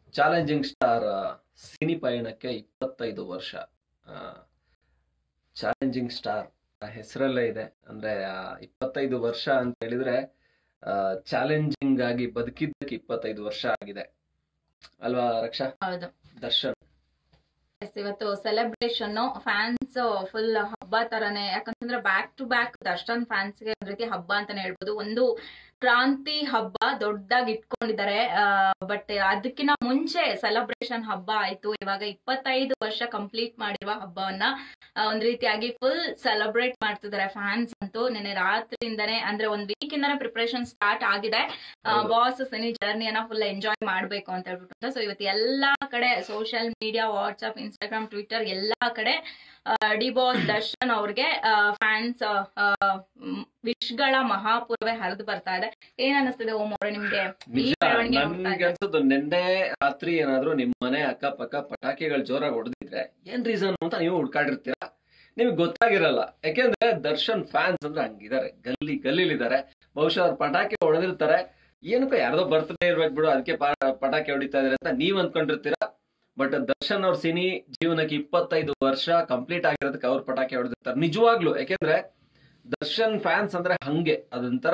Challenging star cine ಪಯಣಕ್ಕೆ ಇಪ್ಪತ್ತೈದು ವರ್ಷ challenging star ಹೆಸರಲ್ಲೇ ಇದೆ ಅಂದ್ರೆ ಆ, ಇಪ್ಪತ್ತೈದು ವರ್ಷ ಅಂತ ಹೇಳಿದ್ರೆ ಚಾಲೆಂಜಿಂಗ್ ಆಗಿ ಬದುಕಿದ್ದಕ್ಕೆ ಇಪ್ಪತ್ತೈದು ವರ್ಷ ಆಗಿದೆ ಅಲ್ವಾ ರಕ್ಷಾ ಹೌದು ದರ್ಶನ್ Yes, ಇವತ್ತು ಸೆಲೆಬ್ರೇಷನ್ ಫ್ಯಾನ್ಸ್ ಫುಲ್ ಹಬ್ಬ ತರನೇ ಯಾಕಂತಂದ್ರೆ back to back Darshan fans ಗೆ ಒಂದ್ ರೀತಿ ಹಬ್ಬ ಅಂತಾನೆ ಹೇಳ್ಬೋದು ಒಂದು ಕ್ರಾಂತಿ ಹಬ್ಬ ದೊಡ್ಡದಾಗಿ ಇಟ್ಕೊಂಡಿದ್ದಾರೆ ಬಟ್ ಅದಕ್ಕಿಂತ ಮುಂಚೆ ಸೆಲೆಬ್ರೇಷನ್ ಹಬ್ಬ ಆಯ್ತು ಇವಾಗ ಇಪ್ಪತ್ತೈದು ವರ್ಷ ಕಂಪ್ಲೀಟ್ ಮಾಡಿರುವ ಹಬ್ಬವನ್ನ ಆ, ಒಂದ್ ರೀತಿಯಾಗಿ ಫುಲ್ ಸೆಲೆಬ್ರೇಟ್ ಮಾಡ್ತಿದ್ದಾರೆ ಫ್ಯಾನ್ಸ್ ಅಂತೂ ನಿನ್ನೆ ರಾತ್ರಿಯಿಂದಾನೇ ಅಂದ್ರೆ ಒಂದ್ ವೀಕ್ ಇಂದಾನೆ ಪ್ರಿಪರೇಷನ್ ಸ್ಟಾರ್ಟ್ ಆಗಿದೆ ಹೌದು. ಬಾಸ್ ಸಿನಿ ಜರ್ನಿಯನ್ನ ಫುಲ್ ಎಂಜಾಯ್ ಮಾಡ್ಬೇಕು ಅಂತ ಹೇಳ್ಬಿಟ್ಟು ಸೊ ಇವತ್ತು ಎಲ್ಲಾ ಕಡೆ social media WhatsApp Instagram Twitter ಎಲ್ಲಾ ಕಡೆ ಡಿ ಬಾಸ್ ದರ್ಶನ್ ಅವ್ರಿಗೆ ಫ್ಯಾನ್ಸ್ ವಿಶ್ ಗಳ ಮಹಾಪೂರ್ವೆ ಹರಿದು ಬರ್ತಾ ಇದೆ ಏನ್ ಅನಿಸ್ತಿದೆ ಓಂ ಅವ್ರೆ ನಿಮ್ಗೆ ಈ ನಿಜ ಬೆಳವಣಿಗೆ ನೋಡ್ತಾ ನನ್ಗೆ ಇದ್ರೆ? ಅನ್ಸುದು ನಿನ್ನೆ ರಾತ್ರಿ ಏನಾದ್ರು ನಿಮ್ ಮನೆ ಅಕ್ಕಪಕ್ಕ ಪಟಾಕಿಗಳು ಜೋರಾಗಿ ಹೊಡೆದಿದ್ರೆ ಏನ್ ರೀಸನ್ ಅಂತ ನೀವು ಹುಡ್ಕಾಡಿರ್ತೀರಾ ನಿಮ್ಗೆ ಗೊತ್ತಾಗಿರಲ್ಲ ಯಾಕೆಂದ್ರೆ ದರ್ಶನ್ ಫ್ಯಾನ್ಸ್ ಅಂದ್ರೆ ಹಂಗಿದ್ದಾರೆ ಗಲ್ಲಿ ಗಲ್ಲಿಲಿದ್ದಾರೆ ಬಹುಶಃ ಅವ್ರು ಪಟಾಕಿ ಹೊಡೆದಿರ್ತಾರೆ ಏನಕ್ಕೋ ಯಾರ್ದೋ ಬರ್ತ್ಡೇ ಇರ್ಬೇಕು ಬಿಡು ಅದಕ್ಕೆ ಪಟಾಕಿ ಹೊಡಿತಾ ಇದಾರೆ ಅಂತ ನೀವ್ ಅನ್ಕೊಂಡಿರ್ತೀರಾ ಬಟ್ ದರ್ಶನ್ ಅವ್ರ ಸಿನಿ ಜೀವನಕ್ಕೆ ಇಪ್ಪತ್ತೈದು ವರ್ಷ ಕಂಪ್ಲೀಟ್ ಆಗಿರೋದಕ್ಕೆ ಅವ್ರ ಪಟಾಕಿ ಹೊಡೆದಿರ್ತಾರೆ ನಿಜವಾಗ್ಲು ಯಾಕೆಂದ್ರೆ ದರ್ಶನ್ ಫ್ಯಾನ್ಸ್ ಅಂದ್ರೆ ಹಂಗೆ ಅದೊಂಥರ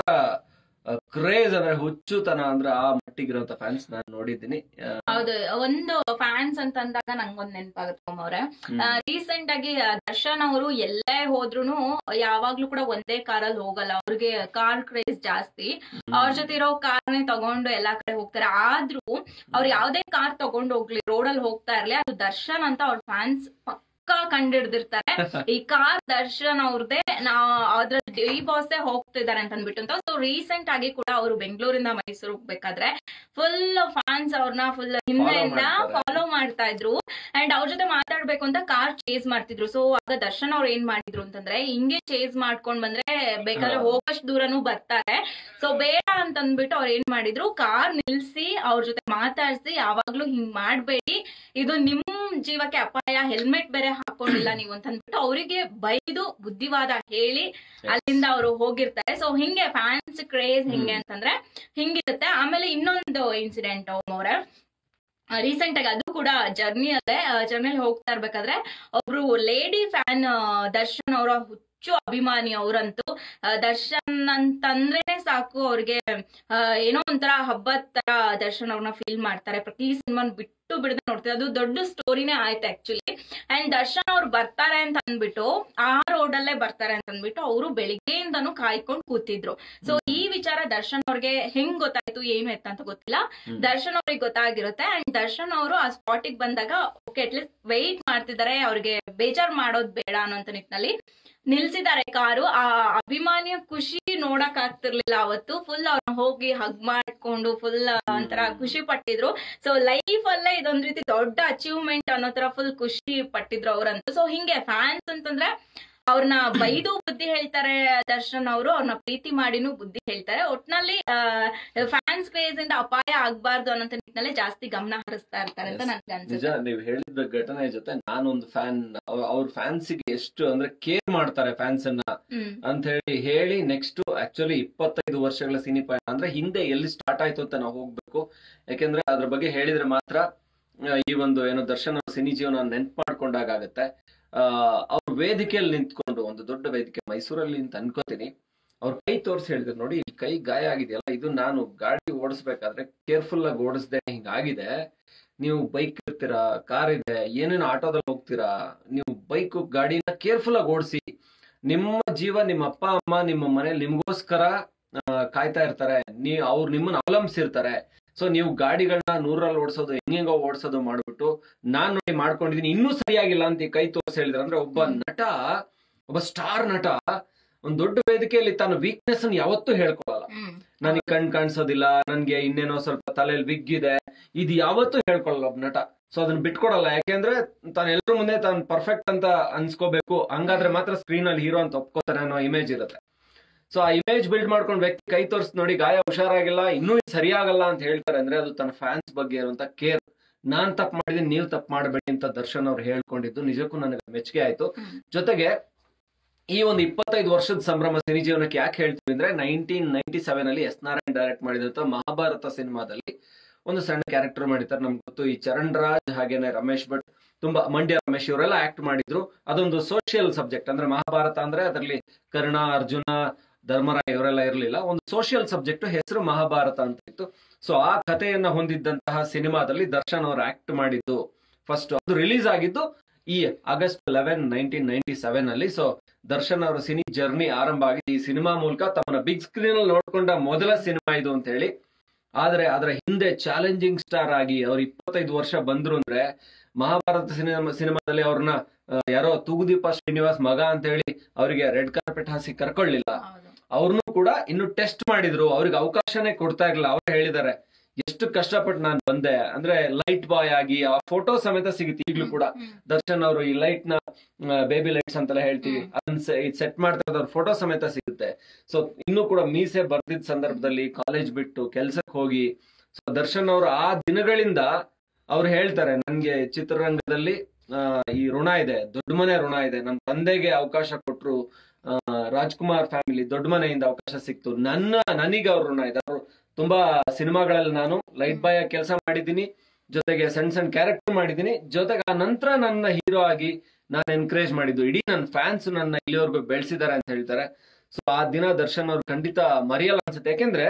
ಕ್ರೇಜ್ ಅಂದ್ರೆ ಹುಚ್ಚುತನ ಅಂದ್ರೆ ಆ ಮಟ್ಟಿಗಿರುವಂತ ಫ್ಯಾನ್ಸ್ ನಾನು ನೋಡಿದ್ದೀನಿ ಆ, ಹೌದು ಒಂದು ಫ್ಯಾನ್ಸ್ ಅಂತ ಅಂದಾಗ ನಂಗೊಂದ್ ನೆನಪಾಗುತ್ತೆ ಓಂ ಅವ್ರೆ ಹ್ಮ್. ರೀಸೆಂಟ್ ಆಗಿ ಆ, ದರ್ಶನ್ ಅವರು ಎಲ್ಲೇ ಹೋದ್ರುನು ಯಾವಾಗ್ಲೂ ಕೂಡ ಒಂದೇ ಕಾರಲ್ಲಿ ಹೋಗಲ್ಲ ಅವ್ರಿಗೆ ಕಾರ್ ಕ್ರೇಜ್ ಜಾಸ್ತಿ ಅವ್ರ ಜೊತೆ ಇರೋ ಕಾರ್ನೇ ತಗೊಂಡು ಎಲ್ಲಾ ಕಡೆ ಹೋಗ್ತಾರೆ ಆದ್ರೂ ಅವ್ರು ಯಾವ್ದೇ ಕಾರ್ ತಗೊಂಡು ಹೋಗ್ಲಿ ರೋಡಲ್ಲಿ ಹೋಗ್ತಾ ಇರ್ಲಿ ಅದು ದರ್ಶನ್ ಅಂತ ಅವ್ರ ಫ್ಯಾನ್ಸ್ ಪಕ್ಕಾ ಕಂಡಿಡ್ದಿರ್ತಾರೆ ಈ ಕಾರ್ ದರ್ಶನ್ ಅವ್ರದೇ ನಾವ್ ಅದ್ರ ಡಿ ಬಾಸೇ ಹೋಗ್ತಿದ್ದಾರೆ ಅಂತ ಅಂದ್ಬಿಟ್ಟು ಸೊ ರೀಸೆಂಟ್ ಆಗಿ ಕೂಡ ಅವರು ಬೆಂಗಳೂರಿಂದ ಮೈಸೂರು ಹೋಗ್ಬೇಕಾದ್ರೆ ಫುಲ್ ಫ್ಯಾನ್ಸ್ ಅವ್ರನ್ನ ಫುಲ್ ಹಿಂದೆಯಿಂದ ಮಾಡ್ತಾರೆ. ಫಾಲೋ ಮಾಡ್ತಾ ಇದ್ರು ಅಂಡ್ ಅವ್ರ ಜೊತೆ ಮಾತಾಡ್ಬೇಕು ಅಂತ ಕಾರ್ ಚೇಸ್ ಮಾಡ್ತಿದ್ರು ಸೊ ಆಗ ದರ್ಶನ್ ಅವ್ರು ಏನ್ ಮಾಡಿದ್ರು ಅಂತಂದ್ರೆ ಹಿಂಗೆ ಚೇಸ್ ಮಾಡ್ಕೊಂಡ್ ಬಂದ್ರೆ ಬೇಕಾದ್ರೆ ಹಾ. ಹೋಗಷ್ಟು ದೂರನೂ ಬರ್ತಾರೆ ಸೊ ಬೇಡ ಅಂತ ಅಂದ್ಬಿಟ್ಟು ಅವ್ರು ಏನ್ ಮಾಡಿದ್ರು ಕಾರ್ ನಿಲ್ಸಿ ಅವ್ರ ಜೊತೆ ಮಾತಾಡ್ಸಿ ಯಾವಾಗ್ಲೂ ಹಿಂಗ್ ಮಾಡ್ಬೇಡಿ ಇದು ನಿಮ್ ಜೀವಕ್ಕೆ ಅಪಾಯ ಹೆಲ್ಮೆಟ್ ಬೇರೆ ಹಾಕೊಂಡಿಲ್ಲ ನೀವು ಅಂತ ಅಂದ್ಬಿಟ್ಟು ಅವರಿಗೆ ಬೈದು ಬುದ್ಧಿವಾದ ಹೇಳಿ ಅಲ್ಲಿಂದ ಅವರು ಹೋಗಿರ್ತಾರೆ ಸೊ ಹಿಂಗೆ ಫ್ಯಾನ್ಸ್ ಕ್ರೇಜ್ ಹಿಂಗೆ ಅಂತಂದ್ರೆ ಹಿಂಗಿರುತ್ತೆ ಆಮೇಲೆ ಇನ್ನೊಂದು ಇನ್ಸಿಡೆಂಟ್ ಅವ್ರ ರೀಸೆಂಟ್ ಆಗಿ ಅದು ಕೂಡ ಜರ್ನಿಯಲ್ಲೇ ಜರ್ನಿಯಲ್ಲಿ ಹೋಗ್ತಾ ಇರ್ಬೇಕಾದ್ರೆ ಒಬ್ರು ಲೇಡಿ ಫ್ಯಾನ್ ದರ್ಶನ್ ಅವರ ಹುಚ್ಚು ಅಭಿಮಾನಿ ಅವರಂತೂ ದರ್ಶನ್ ಅಂತಂದ್ರೇನೆ ಸಾಕು ಅವ್ರಿಗೆ ಆ, ಏನೋ ಒಂಥರ ಹಬ್ಬದ ತರ ದರ್ಶನ್ ಅವ್ರನ್ನ ಫೀಲ್ ಮಾಡ್ತಾರೆ ಪ್ರತಿ ಸಿನಿಮಾನ್ ಬಿಟ್ಟು ಬಿಡದೆ ನೋಡ್ತಾರೆ ಅದು ದೊಡ್ಡ ಸ್ಟೋರಿನೇ ಆಯ್ತು ಆಕ್ಚುಲಿ ಅಂಡ್ ದರ್ಶನ್ ಅವ್ರು ಬರ್ತಾರೆ ಅಂತ ಅಂದ್ಬಿಟ್ಟು ಆ ರೋಡ್ ಅಲ್ಲೇ ಬರ್ತಾರೆ ಅಂತ ಅಂದ್ಬಿಟ್ಟು ಅವರು ಬೆಳಿಗ್ಗೆಯಿಂದನೂ ಕಾಯ್ಕೊಂಡು ಕೂತಿದ್ರು ಸೊ ಈ ವಿಚಾರ ದರ್ಶನ್ ಅವ್ರಿಗೆ ಹೆಂಗ್ ಗೊತ್ತಾಯ್ತು ಏನು ಎತ್ತ ಅಂತ ಗೊತ್ತಿಲ್ಲ ಹ್ಮ್. ದರ್ಶನ್ ಅವ್ರಿಗೆ ಗೊತ್ತಾಗಿರುತ್ತೆ ಅಂಡ್ ದರ್ಶನ್ ಅವರು ಆ ಸ್ಪಾಟಿಗೆ ಬಂದಾಗ ಓಕೆ ಅಟ್ಲೀಸ್ಟ್ ವೆಯ್ಟ್ ಮಾಡ್ತಿದ್ದಾರೆ ಅವ್ರಿಗೆ ಬೇಜಾರ್ ಮಾಡೋದ್ ಬೇಡ ಅನ್ನೋಂತ ನಿಟ್ಟಿನಲ್ಲಿ ನಿಲ್ಸಿದ್ದಾರೆ ಕಾರು ಆ ಅಭಿಮಾನಿಯ ಖುಷಿ ನೋಡಕ್ ಆಗ್ತಿರ್ಲಿಲ್ಲ ಅವತ್ತು ಫುಲ್ ಅವ್ರನ್ನ ಹೋಗಿ ಹಗ್ ಮಾಡ್ಕೊಂಡು ಫುಲ್ ಒಂಥರ ಖುಷಿ ಪಟ್ಟಿದ್ರು ಸೊ ಲೈಫ್ ಅಲ್ಲೇ ಇದೊಂದ್ ರೀತಿ ದೊಡ್ಡ ಅಚೀವ್ಮೆಂಟ್ ಅನ್ನೋ ತರ ಫುಲ್ ಖುಷಿ ಪಟ್ಟಿದ್ರು ಅವ್ರಂತೂ ಸೊ ಹಿಂಗೆ ಫ್ಯಾನ್ಸ್ ಅಂತಂದ್ರೆ ಅವ್ರನ್ನ ಬೈದು ಬುದ್ಧಿ ಹೇಳ್ತಾರೆ ದರ್ಶನ್ ಅವರು ಅವ್ರನ್ನ ಪ್ರೀತಿ ಮಾಡಿನೂ ಬುದ್ಧಿ ಹೇಳ್ತಾರೆ ಒಟ್ನಲ್ಲಿ ಫ್ಯಾನ್ಸ್ ಕ್ರೇಜ್ ಇಂದ ಅಪಾಯ ಆಗ್ಬಾರ್ದು ಅನ್ನೋ ನಿಟ್ಟಿನಲ್ಲಿ ಜಾಸ್ತಿ ಗಮನ ಹರಿಸ್ತಾ ಇರ್ತಾರೆ ಅಂತ ನನ್ಗೆ ನಿಜ ಅನ್ಸುತ್ತೆ ನೀವ್ ಹೇಳಿದ ಘಟನೆ ಜೊತೆ ನಾನೊಂದು ಫ್ಯಾನ್ ಅವ್ರ ಫ್ಯಾನ್ಸಿಗೆ ಎಷ್ಟು ಅಂದ್ರೆ ಕೇರ್ ಮಾಡ್ತಾರೆ ಫ್ಯಾನ್ಸ್ ಅನ್ನ ಹ್ಮ್ ಅಂತ ಹೇಳಿ ಹೇಳಿ ನೆಕ್ಸ್ಟ್ ಆಕ್ಚುಲಿ ಇಪ್ಪತ್ತೈದು ವರ್ಷಗಳ ಸಿನಿ ಪಯಣ ಅಂದ್ರೆ ಹಿಂದೆ ಎಲ್ಲಿ ಸ್ಟಾರ್ಟ್ ಆಯ್ತು ಅಂತ ನಾವು ಹೋಗ್ಬೇಕು ಯಾಕೆಂದ್ರೆ ಅದ್ರ ಬಗ್ಗೆ ಹೇಳಿದ್ರೆ ಮಾತ್ರ ಆ, ಈ ಒಂದು ಏನೋ ದರ್ಶನ ಸಿನಿ ಜೀವನ ನೆನ್ಪು ಮಾಡ್ಕೊಂಡಾಗ ಆಗತ್ತೆ ಆ ಅವ್ರ ವೇದಿಕೆಯಲ್ಲಿ ನಿಂತ್ಕೊಂಡು ಒಂದು ದೊಡ್ಡ ವೇದಿಕೆ ಮೈಸೂರಲ್ಲಿ ಅಂತ ಅನ್ಕೋತೀನಿ ಅವ್ರ ಕೈ ತೋರಿಸಿ ಹೇಳಿದ್ರು ನೋಡಿ ಈ ಕೈ ಗಾಯ ಆಗಿದೆಯಲ್ಲ ಇದು ನಾನು ಗಾಡಿ ಓಡಿಸ್ಬೇಕಾದ್ರೆ ಕೇರ್ಫುಲ್ ಆಗಿ ಓಡಿಸ್ದೆ ಹಿಂಗಾಗಿದೆ ನೀವು ಬೈಕ್ ಇರ್ತೀರಾ ಕಾರ್ ಇದೆ ಏನೇನು ಆಟೋದಲ್ಲಿ ಹೋಗ್ತೀರಾ ನೀವು ಬೈಕ್ ಗಾಡಿನ ಕೇರ್ಫುಲ್ ಆಗಿ ಓಡಿಸಿ ನಿಮ್ಮ ಜೀವ ನಿಮ್ಮ ಅಪ್ಪ ಅಮ್ಮ ನಿಮ್ಮ ಮನೇಲಿ ನಿಮ್ಗೋಸ್ಕರ ಆ, ಕಾಯ್ತಾ ಇರ್ತಾರೆ ನೀ ಅವ್ರು ನಿಮ್ಮನ್ನ ಅವಲಂಬಿಸಿರ್ತಾರೆ ಸೊ ನೀವು ಗಾಡಿಗಳನ್ನ ನೂರಲ್ಲಿ ಓಡಿಸೋದು ಹೆಂಗೆಂಗೋ ಓಡಿಸೋದು ಮಾಡ್ಬಿಟ್ಟು ನಾನ್ ನೋಡಿ ಮಾಡ್ಕೊಂಡಿದೀನಿ ಇನ್ನೂ ಸರಿಯಾಗಿಲ್ಲ ಅಂತ ಈ ಕೈ ತೋರಿಸಿ ಹೇಳಿದ್ರೆ ಅಂದ್ರೆ ಒಬ್ಬ ನಟ ಒಬ್ಬ ಸ್ಟಾರ್ ನಟ ಒಂದ್ ದೊಡ್ಡ ವೇದಿಕೆಯಲ್ಲಿ ತನ್ನ ವೀಕ್ನೆಸ್ ಅನ್ನು ಯಾವತ್ತೂ ಹೇಳ್ಕೊಳಲ್ಲ ಹ್ಮ್ ನನಗೆ ಕಣ್ ಕಾಣಿಸೋದಿಲ್ಲ ನನ್ಗೆ ಇನ್ನೇನೋ ಸ್ವಲ್ಪ ತಲೆಯಲ್ಲಿ ವಿಗ್ ಇದೆ ಇದು ಯಾವತ್ತೂ ಹೇಳ್ಕೊಳಲ್ಲ ಒಬ್ಬ ನಟ ಸೊ ಅದನ್ನ ಬಿಟ್ಕೊಡಲ್ಲ ಯಾಕೆಂದ್ರೆ ತಾನು ಎಲ್ಲರ ಮುಂದೆ ತಾನು ಪರ್ಫೆಕ್ಟ್ ಅಂತ ಅನ್ಸ್ಕೋಬೇಕು ಹಂಗಾದ್ರೆ ಮಾತ್ರ ಸ್ಕ್ರೀನ್ ಅಲ್ಲಿ ಹೀರೋ ಅಂತ ಒಪ್ಕೋತಾನೆ ಅನ್ನೋ ಇಮೇಜ್ ಇರುತ್ತೆ ಸೊ ಆ ಇಮೇಜ್ ಬಿಲ್ಡ್ ಮಾಡ್ಕೊಂಡು ವ್ಯಕ್ತಿ ಕೈ ತೋರಿಸ್ ನೋಡಿ ಗಾಯ ಹುಷಾರಾಗಿಲ್ಲ ಇನ್ನೂ ಇದು ಸರಿಯಾಗಲ್ಲ ಅಂತ ಹೇಳ್ತಾರೆ ಅಂದ್ರೆ ಅದು ತನ್ನ ಫ್ಯಾನ್ಸ್ ಬಗ್ಗೆ ಇರುವಂತ ಕೇರ್ ನಾನ್ ತಪ್ಪು ಮಾಡಿದೀನಿ ನೀವು ತಪ್ಪು ಮಾಡಬೇಡಿ ಅಂತ ದರ್ಶನ್ ಅವ್ರು ಹೇಳ್ಕೊಂಡಿದ್ದು ನಿಜಕ್ಕೂ ನನಗೆ ಮೆಚ್ಚುಗೆ ಆಯ್ತು ಹ್ಮ್. ಜೊತೆಗೆ ಈ ಒಂದು ಇಪ್ಪತ್ತೈದು ವರ್ಷದ ಸಂಭ್ರಮ ಸಿನಿ ಜೀವನಕ್ಕೆ ಯಾಕೆ ಹೇಳ್ತೀವಿ ಅಂದ್ರೆ ನೈನ್ಟೀನ್ ನೈನ್ಟಿ ಸೆವೆನ್ ಅಲ್ಲಿ ಎಸ್ ನಾರಾಯಣ್ ಡೈರೆಕ್ಟ್ ಮಾಡಿದಂತ ಮಹಾಭಾರತ ಸಿನಿಮಾದಲ್ಲಿ ಒಂದು ಸಣ್ಣ ಕ್ಯಾರೆಕ್ಟರ್ ಮಾಡಿದ್ದಾರೆ ನಮ್ಗೆ ಗೊತ್ತು ಈ ಚರಣ್ ರಾಜ್ ಹಾಗೇನೆ ರಮೇಶ್ ಭಟ್ ತುಂಬಾ ಮಂಡ್ಯ ರಮೇಶ್ ಇವರೆಲ್ಲ ಆಕ್ಟ್ ಮಾಡಿದ್ರು ಅದೊಂದು ಸೋಷಿಯಲ್ ಸಬ್ಜೆಕ್ಟ್ ಅಂದ್ರೆ ಮಹಾಭಾರತ ಅಂದ್ರೆ ಅದರಲ್ಲಿ ಕರ್ಣ ಅರ್ಜುನ ಧರ್ಮರಾಯ ಇವರೆಲ್ಲ ಇರಲಿಲ್ಲ ಒಂದು ಸೋಷಿಯಲ್ ಸಬ್ಜೆಕ್ಟ್ ಹೆಸರು ಮಹಾಭಾರತ ಅಂತ ಇತ್ತು ಸೊ ಆ ಕಥೆಯನ್ನ ಹೊಂದಿದ್ದಂತಹ ಸಿನಿಮಾದಲ್ಲಿ ದರ್ಶನ್ ಅವರು ಆಕ್ಟ್ ಮಾಡಿದ್ದು ಫಸ್ಟ್ ಅದು ರಿಲೀಸ್ ಆಗಿದ್ದು ಈ August eleven nineteen ninety seven ಅಲ್ಲಿ ಸೊ ದರ್ಶನ್ ಅವರ ಸಿನಿ ಜರ್ನಿ ಆರಂಭ ಆಗಿದೆ ಈ ಸಿನಿಮಾ ಮೂಲಕ ತಮ್ಮನ್ನ ಬಿಗ್ ಸ್ಕ್ರೀನ್ ಅಲ್ಲಿ ನೋಡ್ಕೊಂಡ ಮೊದಲ ಸಿನಿಮಾ ಇದು ಅಂತ ಹೇಳಿ ಆದ್ರೆ ಅದರ ಹಿಂದೆ ಚಾಲೆಂಜಿಂಗ್ ಸ್ಟಾರ್ ಆಗಿ ಅವ್ರು ಇಪ್ಪತ್ತೈದು ವರ್ಷ ಬಂದ್ರು ಅಂದ್ರೆ ಮಹಾಭಾರತ ಸಿನಿಮಾ ಸಿನಿಮಾದಲ್ಲಿ ಅವ್ರನ್ನ ಆ, ಯಾರೋ ತೂಗುದೀಪ ಶ್ರೀನಿವಾಸ್ ಮಗ ಅಂತ ಹೇಳಿ ಅವರಿಗೆ ರೆಡ್ ಕಾರ್ಪೆಟ್ ಹಾಸಿ ಕರ್ಕೊಳ್ಳಿಲ್ಲ ಹೌದು ಅವ್ರನ್ನು ಕೂಡ ಇನ್ನು ಟೆಸ್ಟ್ ಮಾಡಿದ್ರು ಅವ್ರಿಗೆ ಅವಕಾಶನೇ ಕೊಡ್ತಾ ಇರ್ಲಿಲ್ಲ ಅವ್ರು ಹೇಳಿದ್ದಾರೆ ಎಷ್ಟು ಕಷ್ಟಪಟ್ಟು ನಾನು ಬಂದೆ ಅಂದ್ರೆ ಲೈಟ್ ಬಾಯ್ ಆಗಿ ಆ ಫೋಟೋ ಸಮೇತ ಸಿಗುತ್ತೆ ಈಗ್ಲೂ ಕೂಡ ಹ್ಮ್. ದರ್ಶನ್ ಅವರು ಈ ಲೈಟ್ ನ ಬೇಬಿ ಲೈಟ್ಸ್ ಅಂತೆಲ್ಲ ಹೇಳ್ತೀವಿ ಹ್ಮ್. ಅದನ್ನ ಸೆಟ್ ಮಾಡ್ತಾ ಇರೋದ್ರ ಫೋಟೋ ಸಮೇತ ಸಿಗುತ್ತೆ ಸೊ ಇನ್ನೂ ಕೂಡ ಮೀಸೆ ಬರ್ದಿದ್ದ ಸಂದರ್ಭದಲ್ಲಿ ಕಾಲೇಜ್ ಬಿಟ್ಟು ಕೆಲ್ಸಕ್ಕೆ ಹೋಗಿ ಸೊ ದರ್ಶನ್ ಅವರು ಆ ದಿನಗಳಿಂದ ಅವ್ರು ಹೇಳ್ತಾರೆ ನನ್ಗೆ ಚಿತ್ರರಂಗದಲ್ಲಿ ಆ, ಈ ಋಣ ಇದೆ ದೊಡ್ಡ ಮನೆ ಋಣ ಇದೆ ನನ್ನ ತಂದೆಗೆ ಅವಕಾಶ ಕೊಟ್ರು ಆ, ರಾಜ್ಕುಮಾರ್ ಫ್ಯಾಮಿಲಿ ದೊಡ್ಡ ಮನೆಯಿಂದ ಅವಕಾಶ ಸಿಕ್ತು ನನ್ನ ನನಗೆ ಅವ್ರ ಋಣ ಇದೆ ಅವರು ತುಂಬಾ ಸಿನಿಮಾಗಳಲ್ಲಿ ನಾನು ಲೈಟ್ ಬಾಯ್ ಆಗಿ ಕೆಲಸ ಮಾಡಿದ್ದೀನಿ ಜೊತೆಗೆ ಸಣ್ಣ ಸಣ್ಣ ಕ್ಯಾರೆಕ್ಟರ್ ಮಾಡಿದ್ದೀನಿ ಜೊತೆಗೆ ಆ ನಂತರ ನನ್ನ ಹೀರೋ ಆಗಿ ನಾನು ಎನ್ಕರೇಜ್ ಮಾಡಿದ್ದು ಇಡೀ ನನ್ನ ಫ್ಯಾನ್ಸ್ ನನ್ನ ಇಲ್ಲಿವರೆಗೂ ಬೆಳೆಸಿದ್ದಾರೆ ಅಂತ ಹೇಳ್ತಾರೆ ಸೊ ಆ ದಿನ ದರ್ಶನ್ ಅವ್ರು ಖಂಡಿತ ಮರೆಯಲ್ಲ ಅನ್ಸುತ್ತೆ ಯಾಕೆಂದ್ರೆ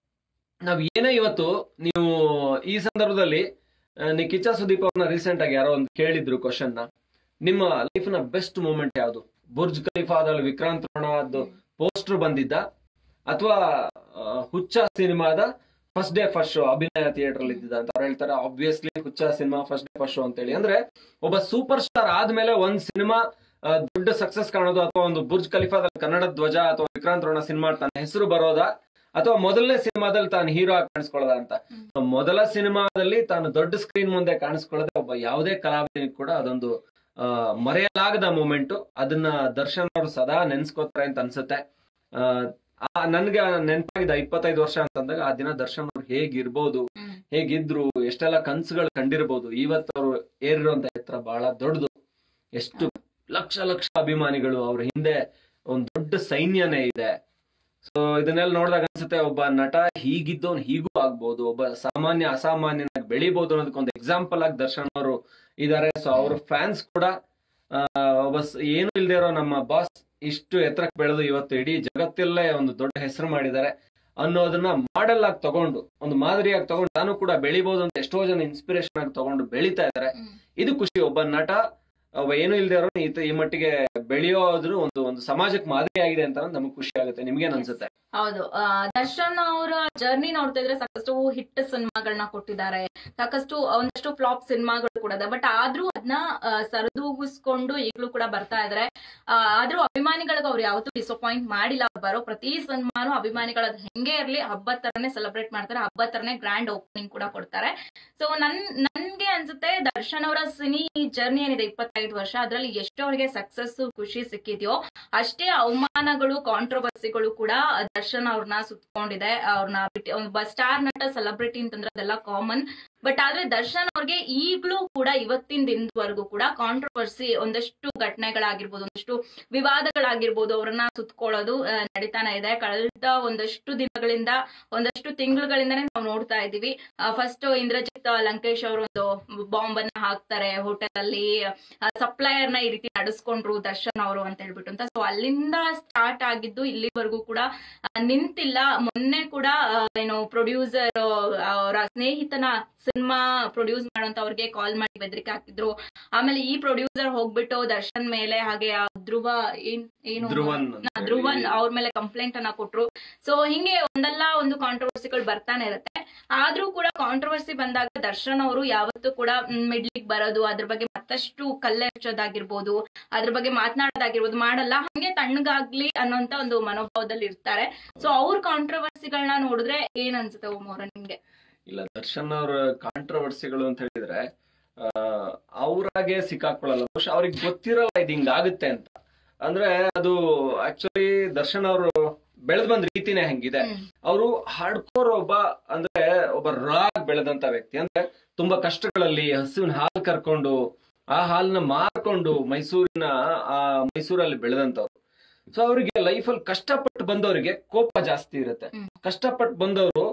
ನಾವ್ ಏನೇ ಇವತ್ತು ನೀವು ಈ ಸಂದರ್ಭದಲ್ಲಿ ಆ, ನೀ ಕಿಚ್ಚ ಸುದೀಪ್ ಅವ್ರನ್ನ ರೀಸೆಂಟ್ ಆಗಿ ಯಾರೋ ಒಂದು ಕೇಳಿದ್ರು ಕ್ವಶನ್ ನ ನಿಮ್ಮ ಲೈಫ್ ನ ಬೆಸ್ಟ್ ಮೂಮೆಂಟ್ ಯಾವುದು ಬುರ್ಜ್ ಖಲೀಫಾದಲ್ಲಿ ವಿಕ್ರಾಂತ್ ರೋಣದ್ದು ಪೋಸ್ಟರ್ ಬಂದಿದ್ದ ಅಥವಾ ಹುಚ್ಚ ಸಿನಿಮಾದ first day first show Abhinaya theatre ಅಲ್ಲಿ ಇದ್ದಿದ್ದ ಅಂತ ಅವ್ರು ಹೇಳ್ತಾರೆ obviously Huccha cinema first day first show ಅಂತ ಹೇಳಿ ಅಂದ್ರೆ ಒಬ್ಬ ಸೂಪರ್ ಸ್ಟಾರ್ ಆದ್ಮೇಲೆ ಒಂದ್ ಸಿನಿಮಾ ದೊಡ್ಡ ಸಕ್ಸಸ್ ಕಾಣೋದು ಅಥವಾ ಒಂದು ಬುರ್ಜ್ ಖಲೀಫಾದಲ್ಲಿ ಕನ್ನಡ ಧ್ವಜ ಅಥವಾ ವಿಕ್ರಾಂತ್ ರೋಣ ಸಿನಿಮಾ ತನ್ನ ಹೆಸರು ಬರೋದಾ ಅಥವಾ ಮೊದಲನೇ ಸಿನಿಮಾದಲ್ಲಿ ತಾನು ಹೀರೋ ಆಗಿ ಕಾಣಿಸ್ಕೊಳ್ಳೋದ ಅಂತ ಹ್ಮ್. So, ಮೊದಲ ಸಿನಿಮಾದಲ್ಲಿ ತಾನು ದೊಡ್ಡ ಸ್ಕ್ರೀನ್ ಮುಂದೆ ಕಾಣಿಸ್ಕೊಳ್ಳೋದೇ ಒಬ್ಬ ಯಾವುದೇ ಕಲಾವಿದನಿಗೆ ಕೂಡ ಅದೊಂದು ಆ, ಮರೆಯಲಾಗದ ಮೂಮೆಂಟ್ ಅದನ್ನ ದರ್ಶನ್ ಅವರು ಸದಾ ನೆನ್ಸ್ಕೋತಾರೆ ಅಂತ ಅನ್ಸುತ್ತೆ ಆ, ಆ ನನ್ಗೆ ನೆನಪಾಗಿದೆ ಇಪ್ಪತ್ತೈದು ವರ್ಷ ಅಂತಂದಾಗ ಆ ದಿನ ದರ್ಶನ್ ಅವ್ರು ಹೇಗಿರ್ಬೋದು ಹ್ಮ್. ಹೇಗಿದ್ರು ಎಷ್ಟೆಲ್ಲ ಕನ್ಸುಗಳು ಕಂಡಿರ್ಬೋದು ಇವತ್ತು ಅವರು ಏರಿರುವಂತ ಎತ್ತರ ಬಹಳ ದೊಡ್ಡದು ಎಷ್ಟು ಲಕ್ಷ ಲಕ್ಷ ಅಭಿಮಾನಿಗಳು ಅವ್ರ ಹಿಂದೆ ಒಂದ್ ದೊಡ್ಡ ಸೈನ್ಯನೇ ಇದೆ ಸೊ ಇದನ್ನೆಲ್ಲ ನೋಡಿದಾಗ ಅನ್ಸುತ್ತೆ ಒಬ್ಬ ನಟ ಹೀಗಿದ್ದವನ್ ಹೀಗೂ ಆಗ್ಬೋದು ಒಬ್ಬ ಸಾಮಾನ್ಯ ಅಸಾಮಾನ್ಯನಾಗಿ ಬೆಳಿಬಹುದು ಅನ್ನೋದಕ್ಕೊಂದು ಎಕ್ಸಾಂಪಲ್ ಆಗಿ ದರ್ಶನ್ ಅವರು ಇದಾರೆ ಸೊ ಅವ್ರ ಫ್ಯಾನ್ಸ್ ಕೂಡ ಆ, ಒಬ್ಬ ಸ್- ಏನು ಇಲ್ದೇ ಇರೋ ನಮ್ಮ ಬಾಸ್ ಇಷ್ಟು ಎತ್ತರಕ್ಕೆ ಬೆಳೆದು ಇವತ್ತು ಇಡೀ ಜಗತ್ತಲ್ಲೇ ಒಂದು ದೊಡ್ಡ ಹೆಸರು ಮಾಡಿದ್ದಾರೆ ಅನ್ನೋದನ್ನ ಮಾಡೆಲ್ ಆಗಿ ತಗೊಂಡು ಒಂದು ಮಾದರಿಯಾಗಿ ತಗೊಂಡು ತಾನು ಕೂಡ ಬೆಳಿಬಹುದು ಅಂತ ಎಷ್ಟೋ ಜನ ಇನ್ಸ್ಪಿರೇಷನ್ ಆಗಿ ತಗೊಂಡು ಬೆಳಿತಾ ಇದ್ದಾರೆ ಹ್ಮ್. ಇದು ಖುಷಿ ಒಬ್ಬ ನಟ ಒಬ್ಬ ಏನು ಇಲ್ದೇ ಇರೋ ಈ ಮಟ್ಟಿಗೆ ಬೆಳೆಯೋದ್ರು ಒಂದು ಒಂದು ಸಮಾಜಕ್ಕೆ ಮಾದರಿ ಆಗಿದೆ ಅಂತ ನಮಗೆ ಖುಷಿ ಆಗುತ್ತೆ ನಿಮ್ಗೇನ್ ಅನ್ಸುತ್ತೆ ಹೌದು ಆ, ದರ್ಶನ್ ಅವರ ಜರ್ನಿ ನೋಡ್ತಾ ಇದ್ರೆ ಸಾಕಷ್ಟು ಹಿಟ್ ಸಿನಿಮಾಗಳನ್ನ ಕೊಟ್ಟಿದ್ದಾರೆ ಸಾಕಷ್ಟು ಒಂದಷ್ಟು ಫ್ಲಾಪ್ ಸಿನಿಮಾಗಳು ಕೂಡ ಇದೆ ಬಟ್ ಆದ್ರೂ ಅದನ್ನ ಸರಿದೂಗಿಸ್ಕೊಂಡು ಈಗಲೂ ಕೂಡ ಬರ್ತಾ ಇದಾರೆ ಆ, ಆದ್ರೂ ಅಭಿಮಾನಿಗಳಿಗೆ ಅವ್ರು ಯಾವತ್ತೂ ಡಿಸಪಾಯಿಂಟ್ ಮಾಡಿಲ್ಲ ಅವ್ರು ಬರೋ ಪ್ರತಿ ಸಿನಿಮಾನು ಅಭಿಮಾನಿಗಳ ಹೆಂಗೆ ಇರ್ಲಿ ಹಬ್ಬದ ತರನೇ ಸೆಲೆಬ್ರೇಟ್ ಮಾಡ್ತಾರೆ ಹಬ್ಬದ ತರನೇ ಗ್ರ್ಯಾಂಡ್ ಓಪನಿಂಗ್ ಕೂಡ ಕೊಡ್ತಾರೆ ಸೊ ನನ್ ನನ್ಗೆ ಅನ್ಸುತ್ತೆ ದರ್ಶನ್ ಅವರ ಸಿನಿ ಜರ್ನಿ ಏನಿದೆ ಇಪ್ಪತ್ತೈದು ವರ್ಷ ಅದ್ರಲ್ಲಿ ಎಷ್ಟು ಅವರಿಗೆ ಸಕ್ಸಸ್ ಖುಷಿ ಸಿಕ್ಕಿದ್ಯೋ ಅಷ್ಟೇ ಅವಮಾನಗಳು ಕಾಂಟ್ರವರ್ಸಿಗಳು ಕೂಡ ದರ್ಶನ್ ಅವ್ರನ್ನ ಸುತ್ಕೊಂಡಿದೆ ಅವ್ರನ್ನ ಬಿಟ್ಟು ಒಬ್ಬ ಸ್ಟಾರ್ ನಟ ಸೆಲೆಬ್ರಿಟಿ ಅಂತಂದ್ರೆ ಅದೆಲ್ಲ ಕಾಮನ್ ಬಟ್ ಆದ್ರೆ ದರ್ಶನ್ ಅವ್ರಿಗೆ ಈಗ್ಲೂ ಕೂಡ ಇವತ್ತಿನ ದಿನದವರೆಗೂ ಕೂಡ ಕಾಂಟ್ರವರ್ಸಿ ಒಂದಷ್ಟು ಘಟನೆಗಳಾಗಿರ್ಬೋದು ಒಂದಷ್ಟು ವಿವಾದಗಳಾಗಿರ್ಬೋದು ಅವ್ರನ್ನ ಸುತ್ಕೊಳ್ಳೋದು ಆ, ನಡೀತಾನೆ ಇದೆ ಕಳೆದ ಒಂದಷ್ಟು ದಿನಗಳಿಂದ ಒಂದಷ್ಟು ತಿಂಗಳುಗಳಿಂದನೇ ನಾವು ನೋಡ್ತಾ ಇದೀವಿ ಫಸ್ಟ್ ಇಂದ್ರಜಿತ್ ಲಂಕೇಶ್ ಅವರು ಒಂದು ಬಾಂಬ್ ಅನ್ನ ಹಾಕ್ತಾರೆ ಹೋಟೆಲ್ ಅಲ್ಲಿ ಸಪ್ಲೈಯರ್ ನ ಈ ರೀತಿ ನಡೆಸ್ಕೊಂಡ್ರು ದರ್ಶನ್ ಅವರು ಅಂತ ಹೇಳ್ಬಿಟ್ಟು ಅಂತ ಸೊ ಅಲ್ಲಿಂದ ಸ್ಟಾರ್ಟ್ ಆಗಿದ್ದು ಇಲ್ಲಿವರೆಗೂ ಕೂಡ ಆ, ನಿಂತಿಲ್ಲ ಮೊನ್ನೆ ಕೂಡ ಆ, ಏನು ಪ್ರೊಡ್ಯೂಸರ್ ಅವರ ಸ್ನೇಹಿತನ ಸಿನಿಮಾ ಪ್ರೊಡ್ಯೂಸ್ ಮಾಡೋಂತ ಅವ್ರಿಗೆ ಕಾಲ್ ಮಾಡಿ ಬೆದರಿಕೆ ಹಾಕಿದ್ರು ಆಮೇಲೆ ಈ ಪ್ರೊಡ್ಯೂಸರ್ ಹೋಗ್ಬಿಟ್ಟು ದರ್ಶನ್ ಮೇಲೆ ಹಾಗೆ ಆ ಧ್ರುವ ಏನ್ ಏನು ಧ್ರುವನ್ ಅಂತ ನಾ- ಧ್ರುವನ್ ಹೇಳಿ. ಅವ್ರ ಮೇಲೆ ಕಂಪ್ಲೇಂಟ್ ಅನ್ನ ಕೊಟ್ರು ಸೊ ಹಿಂಗೆ ಒಂದಲ್ಲ ಒಂದು ಕಾಂಟ್ರವರ್ಸಿಗಳು ಬರ್ತಾನೆ ಇರುತ್ತೆ ಆದ್ರೂ ಕೂಡ ಕಾಂಟ್ರವರ್ಸಿ ಬಂದಾಗ ದರ್ಶನ್ ಅವರು ಯಾವತ್ತೂ ಕೂಡ ಮಿಡ್ಲಿಗ್ ಬರೋದು ಅದ್ರ ಬಗ್ಗೆ ಮತ್ತಷ್ಟು ಕಲ್ಲೆಚ್ಚೋದಾಗಿರ್ಬೋದು ಅದ್ರ ಬಗ್ಗೆ ಮಾತನಾಡೋದಾಗಿರ್ಬೋದು ಮಾಡಲ್ಲ ಹಂಗೆ ತಣ್ಣಗಾಗ್ಲಿ ಅನ್ನೋಂತ ಒಂದು ಮನೋಭಾವದಲ್ಲಿ ಇರ್ತಾರೆ ಸೊ ಅವ್ರ ಕಾಂಟ್ರವರ್ಸಿಗಳನ್ನ ನೋಡಿದ್ರೆ ಏನ್ ಅನ್ಸುತ್ತೆ ಓಮೋರ ನಿಮ್ಗೆ ಇಲ್ಲ ದರ್ಶನ್ ಅವ್ರ ಕಾಂಟ್ರವರ್ಸಿಗಳು ಅಂತ ಹೇಳಿದ್ರೆ ಆ, ಅವ್ರಾಗೆ ಸಿಕ್ಕಾಕೊಳ್ಳಲ್ಲ ಬಹುಶಃ ಅವ್ರಿಗೆ ಗೊತ್ತಿರಲ್ಲ ಇದು ಹಿಂಗಾಗುತ್ತೆ ಅಂತ ಅಂದ್ರೆ ಅದು ಆಕ್ಚುಲಿ ದರ್ಶನ್ ಅವರು ಬೆಳೆದ್ ಬಂದ ರೀತಿನೇ ಹಂಗಿದೆ ಹ್ಮ್. ಅವರು ಹಾರ್ಡ್ಕೋರ್ ಒಬ್ಬ ಅಂದ್ರೆ ಒಬ್ಬ ರಾಗ್ ಬೆಳೆದಂತ ವ್ಯಕ್ತಿ ಅಂದ್ರೆ ತುಂಬಾ ಕಷ್ಟಗಳಲ್ಲಿ ಹಸುವಿನ ಹಾಲು ಕರ್ಕೊಂಡು ಆ ಹಾಲನ್ನ ಮಾರ್ಕೊಂಡು ಮೈಸೂರಿನ ಆ ಮೈಸೂರಲ್ಲಿ ಬೆಳೆದಂತವ್ರು ಸೊ ಅವರಿಗೆ ಲೈಫಲ್ಲಿ ಕಷ್ಟಪಟ್ಟು ಬಂದವರಿಗೆ ಕೋಪ ಜಾಸ್ತಿ ಇರುತ್ತೆ ಹ್ಮ್. ಕಷ್ಟಪಟ್ಟು ಬಂದವರು